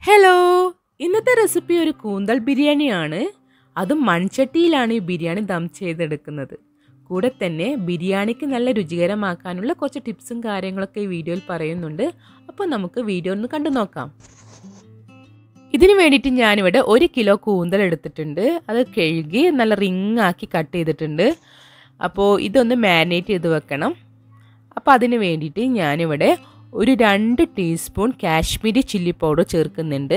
hello ഇന്നത്തെ recipe ഒരു കൂന്തൽ ബിരിയാണിയാണ് അതും മൺചട്ടിയിലാണ് ഈ ബിരിയാണി ദം ചെയ്തെടുക്കുന്നത് കൂടെ തന്നെ ബിരിയാണിക്ക് നല്ല രുചികരമാക്കാനുള്ള കുറച്ച് ടിപ്സും കാര്യങ്ങളൊക്കെ ഈ വീഡിയോയിൽ പറയുന്നുണ്ട് അപ്പോൾ നമുക്ക് വീഡിയോ ഒന്ന് കണ്ടു നോക്കാം ഇതിന് വേണ്ടിയിട്ട് ഞാനിവിടെ ഒരു കിലോ കൂന്തൽ എടുത്തിട്ടുണ്ട് അത് കഴുകി നല്ല റിങ് ആക്കി കട്ട് ചെയ്തിട്ടുണ്ട് അപ്പോൾ ഇതൊന്ന് മാരിനേറ്റ് ചെയ്ത് വെക്കണം അപ്പോൾ അതിന് വേണ്ടിയിട്ട് ഞാനിവിടെ ഒരു രണ്ട് ടീസ്പൂൺ കാശ്മീരി ചില്ലി പൗഡർ ചേർക്കുന്നുണ്ട്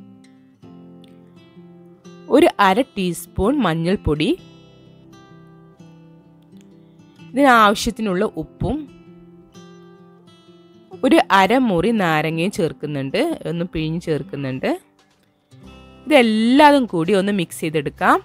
ഒരു അര ടീസ്പൂൺ മഞ്ഞൾപ്പൊടി ഇതിനാവശ്യത്തിനുള്ള ഉപ്പും ഒരു അരമുറി നാരങ്ങയും ചേർക്കുന്നുണ്ട് ഒന്ന് പിഴിഞ്ഞ് ചേർക്കുന്നുണ്ട് ഇതെല്ലാതും കൂടി ഒന്ന് മിക്സ് ചെയ്തെടുക്കാം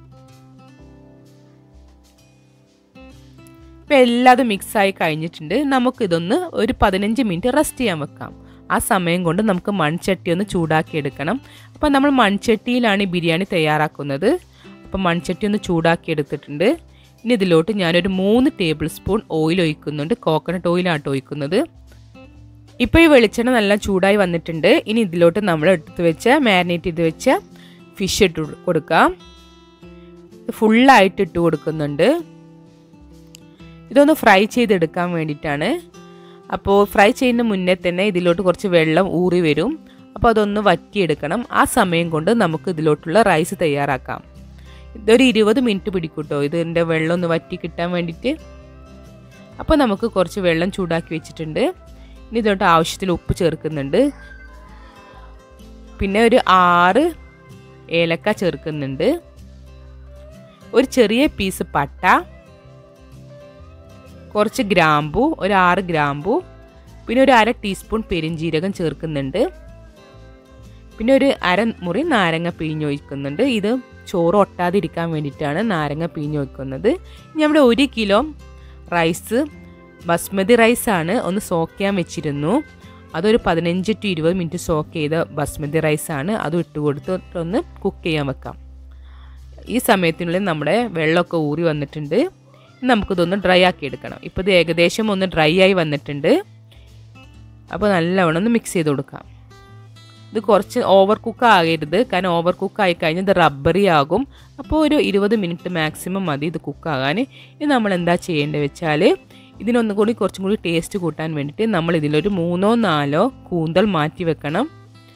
ഇപ്പം എല്ലാതും മിക്സായി കഴിഞ്ഞിട്ടുണ്ട് നമുക്കിതൊന്ന് ഒരു പതിനഞ്ച് മിനിറ്റ് റെസ്റ്റ് ചെയ്യാൻ വെക്കാം ആ സമയം കൊണ്ട് നമുക്ക് മൺചട്ടി ഒന്ന് ചൂടാക്കി എടുക്കണം അപ്പം നമ്മൾ മൺചട്ടിയിലാണ് ഈ ബിരിയാണി തയ്യാറാക്കുന്നത് അപ്പം മൺചട്ടി ഒന്ന് ചൂടാക്കി എടുത്തിട്ടുണ്ട് ഇനി ഇതിലോട്ട് ഞാനൊരു മൂന്ന് ടേബിൾ സ്പൂൺ ഓയിൽ ഒഴിക്കുന്നുണ്ട് കോക്കനട്ട് ഓയിലാണ് ഒഴിക്കുന്നത് ഇപ്പോൾ ഈ വെളിച്ചെണ്ണ നല്ല ചൂടായി വന്നിട്ടുണ്ട് ഇനി ഇതിലോട്ട് നമ്മൾ എടുത്ത് വെച്ച മാരിനേറ്റ് ചെയ്ത് വെച്ച ഫിഷ് ഇട്ട് കൊടുക്കാം ഫുള്ളായിട്ട് ഇട്ട് കൊടുക്കുന്നുണ്ട് ഇതൊന്ന് ഫ്രൈ ചെയ്തെടുക്കാൻ വേണ്ടിയിട്ടാണ് അപ്പോൾ ഫ്രൈ ചെയ്യുന്ന മുന്നേ തന്നെ ഇതിലോട്ട് കുറച്ച് വെള്ളം ഊറി വരും അപ്പോൾ അതൊന്ന് വറ്റിയെടുക്കണം ആ സമയം കൊണ്ട് നമുക്ക് ഇതിലോട്ടുള്ള റൈസ് തയ്യാറാക്കാം ഇതൊരു ഇരുപത് മിനിറ്റ് പിടിക്കൂട്ടോ ഇതിൻ്റെ വെള്ളം ഒന്ന് വറ്റി കിട്ടാൻ വേണ്ടിയിട്ട് അപ്പോൾ നമുക്ക് കുറച്ച് വെള്ളം ചൂടാക്കി വെച്ചിട്ടുണ്ട് ഇനി ഇതിലോട്ട് ആവശ്യത്തിൽ ഉപ്പ് ചേർക്കുന്നുണ്ട് പിന്നെ ഒരു ആറ് ഏലക്ക ചേർക്കുന്നുണ്ട് ഒരു ചെറിയ പീസ് പട്ട കുറച്ച് ഗ്രാമ്പു ഒരു ആറ് ഗ്രാമ്പു പിന്നെ ഒരു അര ടീസ്പൂൺ പെരിഞ്ജീരകം ചേർക്കുന്നുണ്ട് പിന്നെ ഒരു അര മുറി നാരങ്ങ പിഴിഞ്ഞൊഴിക്കുന്നുണ്ട് ഇത് ചോറ് ഒട്ടാതിരിക്കാൻ വേണ്ടിയിട്ടാണ് നാരങ്ങ പിഴിഞ്ഞൊഴിക്കുന്നത് നമ്മുടെ ഒരു കിലോ റൈസ് ബസ്മതി റൈസാണ് ഒന്ന് സോക്ക് ചെയ്യാൻ വെച്ചിരുന്നു അതൊരു പതിനഞ്ച് ടു ഇരുപത് മിനിറ്റ് സോക്ക് ചെയ്ത ബസ്മതി റൈസാണ് അത് ഇട്ട് കൊടുത്തിട്ടൊന്ന് കുക്ക് ചെയ്യാൻ വെക്കാം ഈ സമയത്തിനുള്ളിൽ നമ്മുടെ വെള്ളമൊക്കെ ഊറി വന്നിട്ടുണ്ട് നമുക്കിതൊന്ന് ഡ്രൈ ആക്കി എടുക്കണം ഇപ്പോൾ ഇത് ഏകദേശം ഒന്ന് ഡ്രൈ ആയി വന്നിട്ടുണ്ട് അപ്പോൾ നല്ലവണ്ണം ഒന്ന് മിക്സ് ചെയ്ത് കൊടുക്കാം ഇത് കുറച്ച് ഓവർ കുക്ക് ആകരുത് കാരണം ഓവർ കുക്ക് ആയി കഴിഞ്ഞാൽ ഇത് റബ്ബറി ആകും അപ്പോൾ ഒരു ഇരുപത് മിനിറ്റ് മാക്സിമം മതി ഇത് കുക്കാകാൻ ഇത് നമ്മൾ എന്താ ചെയ്യേണ്ടത് വെച്ചാൽ ഇതിനൊന്നും കൂടി കുറച്ചും കൂടി ടേസ്റ്റ് കൂട്ടാൻ വേണ്ടിയിട്ട് നമ്മൾ ഇതിലൊരു മൂന്നോ നാലോ കൂന്തൽ മാറ്റി വെക്കണം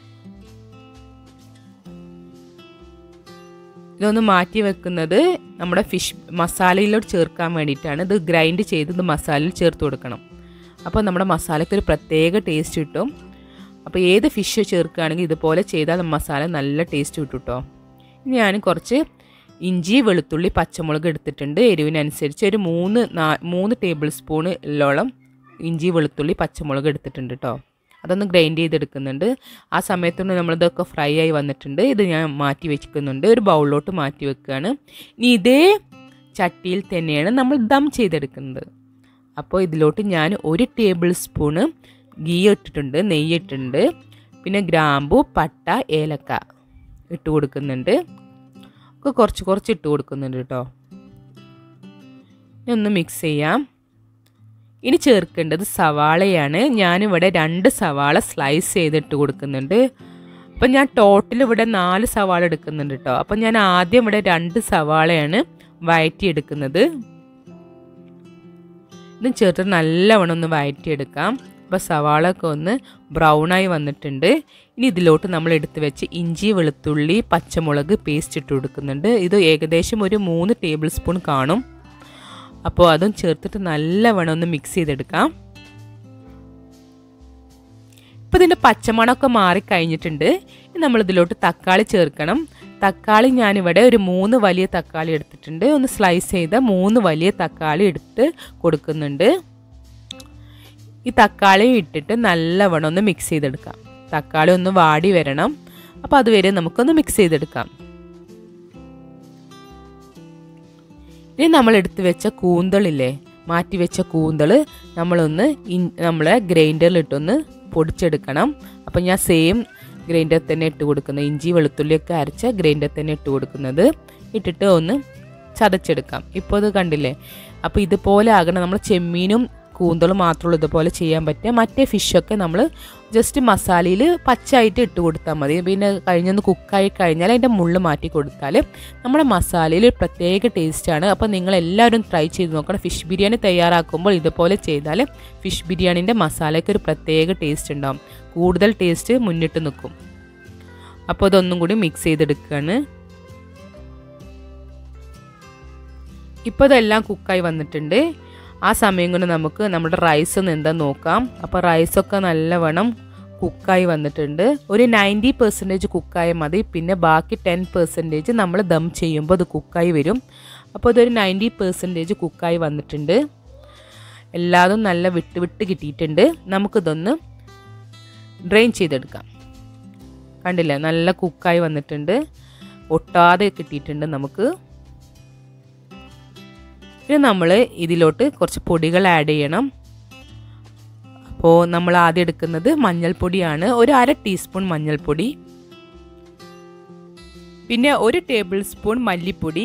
ഇതൊന്ന് മാറ്റി വെക്കുന്നത് നമ്മുടെ ഫിഷ് മസാലയിലോട്ട് ചേർക്കാൻ വേണ്ടിയിട്ടാണ് ഇത് ഗ്രൈൻഡ് ചെയ്ത് ഇത് മസാലയിൽ ചേർത്ത് കൊടുക്കണം അപ്പോൾ നമ്മുടെ മസാലയ്ക്ക് ഒരു പ്രത്യേക ടേസ്റ്റ് കിട്ടും അപ്പോൾ ഏത് ഫിഷ് ചേർക്കുകയാണെങ്കിൽ ഇതുപോലെ ചെയ്താൽ മസാല നല്ല ടേസ്റ്റ് കിട്ടും കേട്ടോ ഞാൻ കുറച്ച് ഇഞ്ചി വെളുത്തുള്ളി പച്ചമുളക് എടുത്തിട്ടുണ്ട് എരിവിനനുസരിച്ച് ഒരു മൂന്ന് നാ മൂന്ന് ടേബിൾ സ്പൂണിലോളം ഇഞ്ചി വെളുത്തുള്ളി പച്ചമുളക് എടുത്തിട്ടുണ്ട് കേട്ടോ അതൊന്ന് ഗ്രൈൻഡ് ചെയ്തെടുക്കുന്നുണ്ട് ആ സമയത്തൊന്ന് നമ്മളിതൊക്കെ ഫ്രൈ ആയി വന്നിട്ടുണ്ട് ഇത് ഞാൻ മാറ്റി വെക്കുന്നുണ്ട് ഒരു ബൗളിലോട്ട് മാറ്റി വെക്കുകയാണ് ഇനി ഇതേ ചട്ടിയിൽ തന്നെയാണ് നമ്മൾ ദം ചെയ്തെടുക്കുന്നത് അപ്പോൾ ഇതിലോട്ട് ഞാൻ ഒരു ടേബിൾ സ്പൂണ് ഗീ ഇട്ടിട്ടുണ്ട് നെയ്യ് ഇട്ടിട്ടുണ്ട് പിന്നെ ഗ്രാമ്പു പട്ട ഏലക്ക ഇട്ട് കൊടുക്കുന്നുണ്ട് ഒക്കെ കുറച്ച് കുറച്ച് ഇട്ട് കൊടുക്കുന്നുണ്ട് കേട്ടോ ഇനി ഒന്ന് മിക്സ് ചെയ്യാം ഇനി ചേർക്കേണ്ടത് സവാളയാണ് ഞാനിവിടെ രണ്ട് സവാള സ്ലൈസ് ചെയ്തിട്ട് കൊടുക്കുന്നുണ്ട് അപ്പം ഞാൻ ടോട്ടൽ ഇവിടെ നാല് സവാള എടുക്കുന്നുണ്ട് കേട്ടോ അപ്പം ഞാൻ ആദ്യം ഇവിടെ രണ്ട് സവാളയാണ് വഴറ്റിയെടുക്കുന്നത് ഇതും ചേർത്ത് നല്ലവണ്ണം ഒന്ന് വഴറ്റിയെടുക്കാം അപ്പോൾ സവാള ഒക്കെ ഒന്ന് ബ്രൗണായി വന്നിട്ടുണ്ട് ഇനി ഇതിലോട്ട് നമ്മൾ എടുത്ത് വെച്ച് ഇഞ്ചി വെളുത്തുള്ളി പച്ചമുളക് പേസ്റ്റ് ഇട്ട് കൊടുക്കുന്നുണ്ട് ഇത് ഏകദേശം ഒരു മൂന്ന് ടേബിൾ സ്പൂൺ കാണും അപ്പോൾ അതും ചേർത്തിട്ട് നല്ലവണ്ണം ഒന്ന് മിക്സ് ചെയ്തെടുക്കാം ഇപ്പോൾ ഇതിൻ്റെ പച്ചമണമൊക്കെ മാറിക്കഴിഞ്ഞിട്ടുണ്ട് ഇനി നമ്മൾ ഇതിലോട്ട് തക്കാളി ചേർക്കണം തക്കാളി ഞാനിവിടെ ഒരു മൂന്ന് വലിയ തക്കാളി എടുത്തിട്ടുണ്ട് ഒന്ന് സ്ലൈസ് ചെയ്ത മൂന്ന് വലിയ തക്കാളി എടുത്ത് കൊടുക്കുന്നുണ്ട് ഈ തക്കാളി ഇട്ടിട്ട് നല്ലവണ്ണം ഒന്ന് മിക്സ് ചെയ്തെടുക്കാം തക്കാളി ഒന്ന് വാടി വരണം അപ്പോൾ അതുവരെ നമുക്കൊന്ന് മിക്സ് ചെയ്തെടുക്കാം ഇനി നമ്മൾ എടുത്തു വെച്ച കൂന്തളില്ലേ മാറ്റി വെച്ച കൂന്തൾ നമ്മളൊന്ന് നമ്മളെ ഗ്രൈൻഡറിലിട്ടൊന്ന് പൊടിച്ചെടുക്കണം അപ്പം ഞാൻ സെയിം ഗ്രൈൻഡർ തന്നെ ഇട്ട് കൊടുക്കുന്നത് ഇഞ്ചി വെളുത്തുള്ളിയൊക്കെ അരച്ച ഗ്രൈൻഡർ തന്നെ ഇട്ട് കൊടുക്കുന്നത് ഇട്ടിട്ട് ഒന്ന് ചതച്ചെടുക്കാം ഇപ്പോൾ അത് കണ്ടില്ലേ അപ്പോൾ ഇതുപോലെ ആകണം നമ്മൾ ചെമ്മീനും കൂന്തൾ മാത്രമുള്ളൂ ഇതുപോലെ ചെയ്യാൻ പറ്റുക മറ്റേ ഫിഷൊക്കെ നമ്മൾ ജസ്റ്റ് മസാലയിൽ പച്ചയായിട്ട് ഇട്ട് കൊടുത്താൽ മതി പിന്നെ കഴിഞ്ഞൊന്ന് കുക്കായി കഴിഞ്ഞാൽ അതിൻ്റെ മുള്ള് മാറ്റി കൊടുത്താൽ നമ്മുടെ മസാലയിൽ ഒരു പ്രത്യേക ടേസ്റ്റാണ് അപ്പോൾ നിങ്ങൾ എല്ലാവരും ട്രൈ ചെയ്ത് നോക്കണം ഫിഷ് ബിരിയാണി തയ്യാറാക്കുമ്പോൾ ഇതുപോലെ ചെയ്താൽ ഫിഷ് ബിരിയാണീൻ്റെ മസാലയ്ക്ക് ഒരു പ്രത്യേക ടേസ്റ്റ് ഉണ്ടാവും കൂടുതൽ ടേസ്റ്റ് മുന്നിട്ട് നിൽക്കും അപ്പോൾ ഇതൊന്നും കൂടി മിക്സ് ചെയ്തെടുക്കുകയാണ് ഇപ്പോൾ ഇതെല്ലാം കുക്കായി വന്നിട്ടുണ്ട് ആ സമയം കൊണ്ട് നമുക്ക് നമ്മുടെ റൈസ് ഒന്ന് എന്താ നോക്കാം അപ്പോൾ റൈസൊക്കെ നല്ലവണ്ണം കുക്കായി വന്നിട്ടുണ്ട് ഒരു നയൻറ്റി പെർസെൻറ്റേജ് കുക്കായ മതി പിന്നെ ബാക്കി ടെൻ പെർസെൻറ്റേജ് നമ്മൾ ദം ചെയ്യുമ്പോൾ അത് കുക്കായി വരും അപ്പോൾ ഇതൊരു നയൻറ്റി പെർസെൻറ്റേജ് കുക്കായി വന്നിട്ടുണ്ട് എല്ലാതും നല്ല വിട്ട് വിട്ട് കിട്ടിയിട്ടുണ്ട് നമുക്കിതൊന്ന് ഡ്രെയിൻ ചെയ്തെടുക്കാം കണ്ടില്ലേ നല്ല കുക്കായി വന്നിട്ടുണ്ട് ഒട്ടാതെ കിട്ടിയിട്ടുണ്ട് നമുക്ക് ഇനി നമ്മൾ ഇതിലോട്ട് കുറച്ച് പൊടികൾ ആഡ് ചെയ്യണം അപ്പോൾ നമ്മൾ ആദ്യം എടുക്കുന്നത് മഞ്ഞൾപ്പൊടിയാണ് ഒരു അര ടീസ്പൂൺ മഞ്ഞൾപ്പൊടി പിന്നെ ഒരു ടേബിൾ സ്പൂൺ മല്ലിപ്പൊടി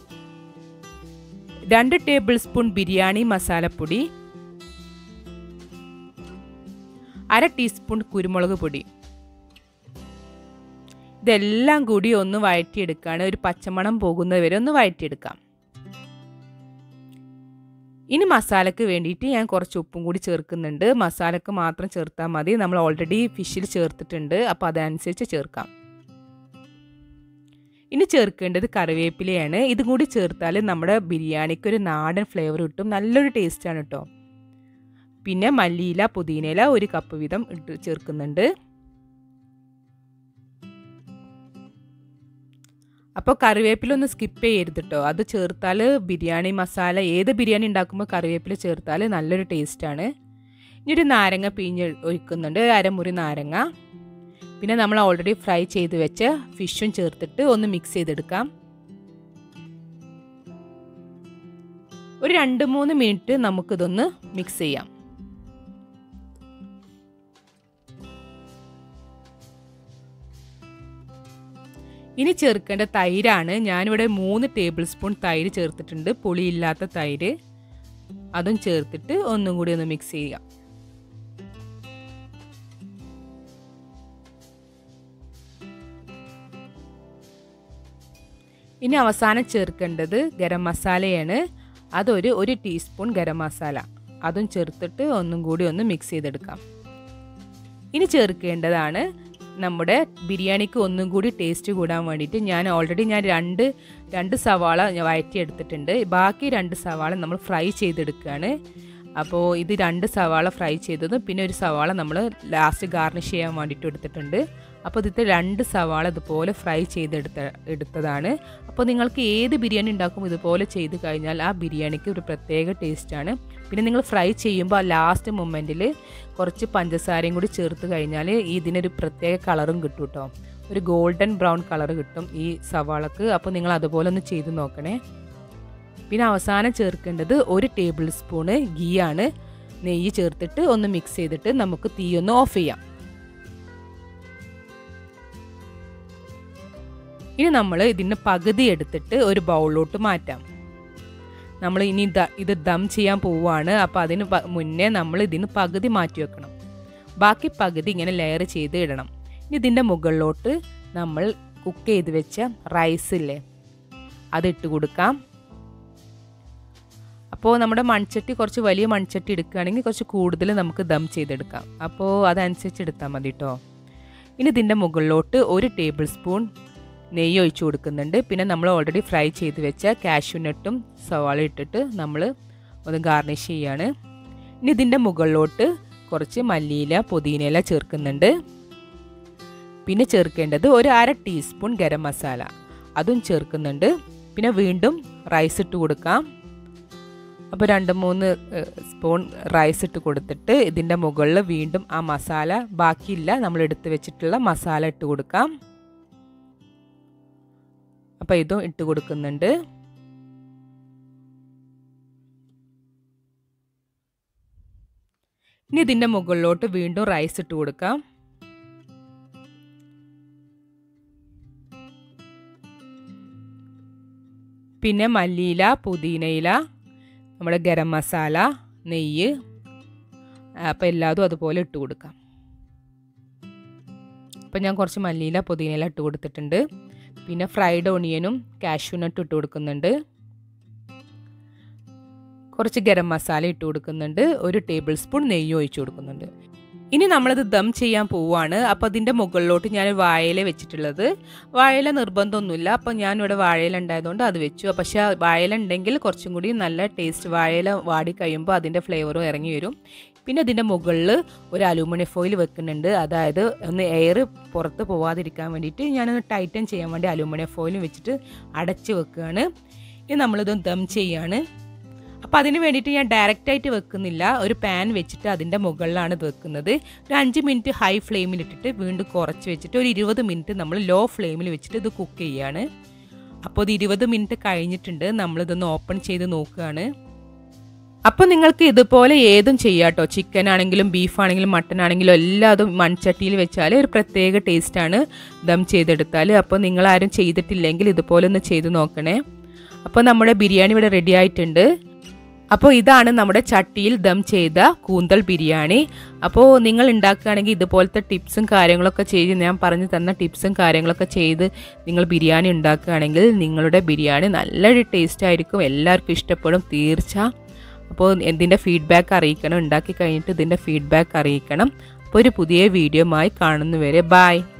രണ്ട് ടേബിൾ സ്പൂൺ ബിരിയാണി മസാലപ്പൊടി അര ടീസ്പൂൺ കുരുമുളക് പൊടി ഇതെല്ലാം കൂടി ഒന്ന് വഴറ്റിയെടുക്കുകയാണ് ഒരു പച്ചമണം പോകുന്നത് വരെ ഒന്ന് വഴറ്റിയെടുക്കാം ഇനി മസാലക്ക് വേണ്ടിയിട്ട് ഞാൻ കുറച്ച് ഉപ്പും കൂടി ചേർക്കുന്നുണ്ട് മസാലക്ക് മാത്രം ചേർത്താൽ മതി നമ്മൾ ഓൾറെഡി ഫിഷിൽ ചേർത്തിട്ടുണ്ട് അപ്പോൾ അതനുസരിച്ച് ചേർക്കാം ഇനി ചേർക്കേണ്ടത് കറിവേപ്പിലയാണ് ഇതും കൂടി ചേർത്താൽ നമ്മുടെ ബിരിയാണിക്ക് ഒരു നാടൻ ഫ്ലേവർ കിട്ടും നല്ലൊരു ടേസ്റ്റാണ് കേട്ടോ പിന്നെ മല്ലിയില പുതിനയില ഒരു കപ്പ് വീതം ഇട്ട് ചേർക്കുന്നുണ്ട് അപ്പോൾ കറിവേപ്പില ഒന്ന് സ്കിപ്പ് ചെയ്യരുത് കേട്ടോ അത് ചേർത്താൽ ബിരിയാണി മസാല ഏത് ബിരിയാണി ഉണ്ടാക്കുമ്പോൾ കറിവേപ്പില ചേർത്താൽ നല്ലൊരു ടേസ്റ്റാണ് ഇനി ഒരു നാരങ്ങ പിഴിഞ്ഞ് ഒഴിക്കുന്നുണ്ട് അരമുറി നാരങ്ങ പിന്നെ നമ്മൾ ഓൾറെഡി ഫ്രൈ ചെയ്ത് വെച്ച ഫിഷും ചേർത്തിട്ട് ഒന്ന് മിക്സ് ചെയ്തെടുക്കാം ഒരു രണ്ട് മൂന്ന് മിനിറ്റ് നമുക്കിതൊന്ന് മിക്സ് ചെയ്യാം ഇനി ചേർക്കേണ്ട തൈരാണ് ഞാനിവിടെ മൂന്ന് ടേബിൾ സ്പൂൺ തൈര് ചേർത്തിട്ടുണ്ട് പുളിയില്ലാത്ത തൈര് അതും ചേർത്തിട്ട് ഒന്നും കൂടി ഒന്ന് മിക്സ് ചെയ്യുക ഇനി അവസാനം ചേർക്കേണ്ടത് ഗരം മസാലയാണ് അതൊരു ഒരു ടീസ്പൂൺ ഗരം മസാല അതും ചേർത്തിട്ട് ഒന്നും കൂടി ഒന്ന് മിക്സ് ചെയ്തെടുക്കാം ഇനി ചേർക്കേണ്ടതാണ് നമ്മുടെ ബിരിയാണിക്ക് ഒന്നും കൂടി ടേസ്റ്റ് കൂടാൻ വേണ്ടിയിട്ട് ഞാൻ ഓൾറെഡി ഞാൻ രണ്ട് രണ്ട് സവാള ഞാൻ വഴറ്റി എടുത്തിട്ടുണ്ട് ബാക്കി രണ്ട് സവാള നമ്മൾ ഫ്രൈ ചെയ്തെടുക്കുകയാണ് അപ്പോൾ ഇത് രണ്ട് സവാള ഫ്രൈ ചെയ്തതും പിന്നെ ഒരു സവാള നമ്മൾ ലാസ്റ്റ് ഗാർണിഷ് ചെയ്യാൻ വേണ്ടിയിട്ട് എടുത്തിട്ടുണ്ട് അപ്പോൾ ഇതിത്തെ രണ്ട് സവാള ഇതുപോലെ ഫ്രൈ ചെയ്തെടുത്ത എടുത്തതാണ് അപ്പോൾ നിങ്ങൾക്ക് ഏത് ബിരിയാണി ഉണ്ടാക്കും ഇതുപോലെ ചെയ്ത് കഴിഞ്ഞാൽ ആ ബിരിയാണിക്ക് ഒരു പ്രത്യേക ടേസ്റ്റാണ് പിന്നെ നിങ്ങൾ ഫ്രൈ ചെയ്യുമ്പോൾ ആ ലാസ്റ്റ് മൊമെൻറ്റിൽ കുറച്ച് പഞ്ചസാരയും കൂടി ചേർത്ത് കഴിഞ്ഞാൽ ഇതിനൊരു പ്രത്യേക കളറും കിട്ടും കേട്ടോ ഒരു ഗോൾഡൻ ബ്രൗൺ കളർ കിട്ടും ഈ സവാളക്ക് അപ്പോൾ നിങ്ങൾ അതുപോലെ ഒന്ന് ചെയ്ത് നോക്കണേ പിന്നെ അവസാനം ചേർക്കേണ്ടത് ഒരു ടേബിൾ സ്പൂണ് ഗീ ആണ് നെയ്യ് ചേർത്തിട്ട് ഒന്ന് മിക്സ് ചെയ്തിട്ട് നമുക്ക് തീ ഒന്ന് ഓഫ് ചെയ്യാം ഇനി നമ്മൾ ഇതിന് പകുതി എടുത്തിട്ട് ഒരു ബൗളിലോട്ട് മാറ്റാം നമ്മൾ ഇനി ഇത് ദം ചെയ്യാൻ പോവുകയാണ് അപ്പോൾ അതിന് മുന്നേ നമ്മൾ ഇതിന് പകുതി മാറ്റി വെക്കണം ബാക്കി പകുതി ഇങ്ങനെ ലെയർ ചെയ്ത് ഇടണം ഇനി ഇതിൻ്റെ മുകളിലോട്ട് നമ്മൾ കുക്ക് ചെയ്ത് വെച്ച റൈസ് ഇല്ലേ അതിട്ട് കൊടുക്കാം അപ്പോൾ നമ്മുടെ മൺചട്ടി കുറച്ച് വലിയ മൺചട്ടി എടുക്കുകയാണെങ്കിൽ കുറച്ച് കൂടുതൽ നമുക്ക് ദം ചെയ്തെടുക്കാം അപ്പോൾ അതനുസരിച്ച് എടുത്താൽ മതി കേട്ടോ ഇനി ഇതിൻ്റെ മുകളിലോട്ട് ഒരു ടേബിൾ സ്പൂൺ നെയ്യ് ഒഴിച്ചു കൊടുക്കുന്നുണ്ട് പിന്നെ നമ്മൾ ഓൾറെഡി ഫ്രൈ ചെയ്ത് വെച്ച കാഷ്യൂനട്ടും സവാള ഇട്ടിട്ട് നമ്മൾ ഒന്ന് ഗാർണിഷ് ചെയ്യാണ് ഇനി ഇതിൻ്റെ മുകളിലോട്ട് കുറച്ച് മല്ലിയില പുതിനയില ചേർക്കുന്നുണ്ട് പിന്നെ ചേർക്കേണ്ടത് ഒരു അര ടീസ്പൂൺ ഗരം മസാല അതും ചേർക്കുന്നുണ്ട് പിന്നെ വീണ്ടും റൈസ് ഇട്ട് കൊടുക്കാം അപ്പോൾ രണ്ട് മൂന്ന് സ്പൂൺ റൈസ് ഇട്ട് കൊടുത്തിട്ട് ഇതിൻ്റെ മുകളിൽ വീണ്ടും ആ മസാല ബാക്കിയില്ല നമ്മൾ എടുത്ത് വെച്ചിട്ടുള്ള മസാല ഇട്ട് കൊടുക്കാം അപ്പോൾ ഇതും ഇട്ട് കൊടുക്കുന്നുണ്ട് ഇനി ഇതിൻ്റെ മുകളിലോട്ട് വീണ്ടും റൈസ് ഇട്ട് കൊടുക്കാം പിന്നെ മല്ലിയില പുതിനയില നമ്മുടെ ഗരം മസാല നെയ്യ് അപ്പോൾ എല്ലാതും അതുപോലെ ഇട്ട് കൊടുക്കാം അപ്പം ഞാൻ കുറച്ച് മല്ലിയില പുതിനയില ഇട്ട് കൊടുത്തിട്ടുണ്ട് പിന്നെ ഫ്രൈഡ് ഓണിയനും കാഷ്യൂനട്ടും ഇട്ട് കൊടുക്കുന്നുണ്ട് കുറച്ച് ഗരം മസാല ഇട്ട് കൊടുക്കുന്നുണ്ട് ഒരു ടേബിൾ സ്പൂൺ നെയ്യ് ഒഴിച്ചു കൊടുക്കുന്നുണ്ട് ഇനി നമ്മളിത് ദം ചെയ്യാൻ പോവുകയാണ് അപ്പോൾ അതിൻ്റെ മുകളിലോട്ട് ഞാൻ വാഴയില വെച്ചിട്ടുള്ളത് വാഴയില നിർബന്ധമൊന്നുമില്ല അപ്പോൾ ഞാനിവിടെ വാഴയില ഉണ്ടായതുകൊണ്ട് അത് വെച്ചു പക്ഷേ വാഴയില ഉണ്ടെങ്കിൽ കുറച്ചും കൂടി നല്ല ടേസ്റ്റ് വാഴയില വാടി കഴിയുമ്പോൾ അതിൻ്റെ ഫ്ലേവറും ഇറങ്ങി വരും പിന്നെ അതിൻ്റെ മുകളിൽ ഒരു അലൂമിനിയം ഫോയിൽ വെക്കുന്നുണ്ട് അതായത് ഒന്ന് എയർ പുറത്ത് പോവാതിരിക്കാൻ വേണ്ടിയിട്ട് ഞാനൊന്ന് ടൈറ്റൻ ചെയ്യാൻ വേണ്ടി അലൂമിനിയം ഫോയിൽ വെച്ചിട്ട് അടച്ച് വെക്കുകയാണ് ഇനി നമ്മളിത് ദം ചെയ്യാണ് അപ്പോൾ അതിന് വേണ്ടിയിട്ട് ഞാൻ ഡയറക്റ്റായിട്ട് വെക്കുന്നില്ല ഒരു പാൻ വെച്ചിട്ട് അതിൻ്റെ മുകളിലാണ് ഇത് വെക്കുന്നത് ഒരു അഞ്ച് മിനിറ്റ് ഹൈ ഫ്ലെയിമിലിട്ടിട്ട് വീണ്ടും കുറച്ച് വെച്ചിട്ട് ഒരു ഇരുപത് മിനിറ്റ് നമ്മൾ ലോ ഫ്ലെയിമിൽ വെച്ചിട്ട് ഇത് കുക്ക് ചെയ്യാണ് അപ്പോൾ ഇത് ഇരുപത് മിനിറ്റ് കഴിഞ്ഞിട്ടുണ്ട് നമ്മളിതൊന്ന് ഓപ്പൺ ചെയ്ത് നോക്കുകയാണ് അപ്പോൾ നിങ്ങൾക്ക് ഇതുപോലെ ഏതും ചെയ്യാം കേട്ടോ ചിക്കൻ ആണെങ്കിലും ബീഫ് ആണെങ്കിലും മട്ടൻ ആണെങ്കിലും എല്ലാതും മൺചട്ടിയിൽ വെച്ചാൽ ഒരു പ്രത്യേക ടേസ്റ്റാണ് ദം ചെയ്തെടുത്താൽ അപ്പോൾ നിങ്ങളാരും ചെയ്തിട്ടില്ലെങ്കിൽ ഇതുപോലെ ഒന്ന് ചെയ്ത് നോക്കണേ അപ്പോൾ നമ്മുടെ ബിരിയാണി ഇവിടെ റെഡി ആയിട്ടുണ്ട് അപ്പോൾ ഇതാണ് നമ്മുടെ ചട്ടിയിൽ ദം ചെയ്ത കൂന്തൽ ബിരിയാണി അപ്പോൾ നിങ്ങൾ ഉണ്ടാക്കുകയാണെങ്കിൽ ഇതുപോലത്തെ ടിപ്സും കാര്യങ്ങളൊക്കെ ചെയ്ത് ഞാൻ പറഞ്ഞു തന്ന ടിപ്സും കാര്യങ്ങളൊക്കെ ചെയ്ത് നിങ്ങൾ ബിരിയാണി ഉണ്ടാക്കുകയാണെങ്കിൽ നിങ്ങളുടെ ബിരിയാണി നല്ലൊരു ടേസ്റ്റ് ആയിരിക്കും എല്ലാവർക്കും ഇഷ്ടപ്പെടും തീർച്ച അപ്പോൾ എന്തിൻ്റെ ഫീഡ്ബാക്ക് അറിയിക്കണം ഉണ്ടാക്കി കഴിഞ്ഞിട്ട് ഇതിൻ്റെ ഫീഡ്ബാക്ക് അറിയിക്കണം അപ്പോൾ ഒരു പുതിയ വീഡിയോമായി കാണുന്നവരെ ബായ്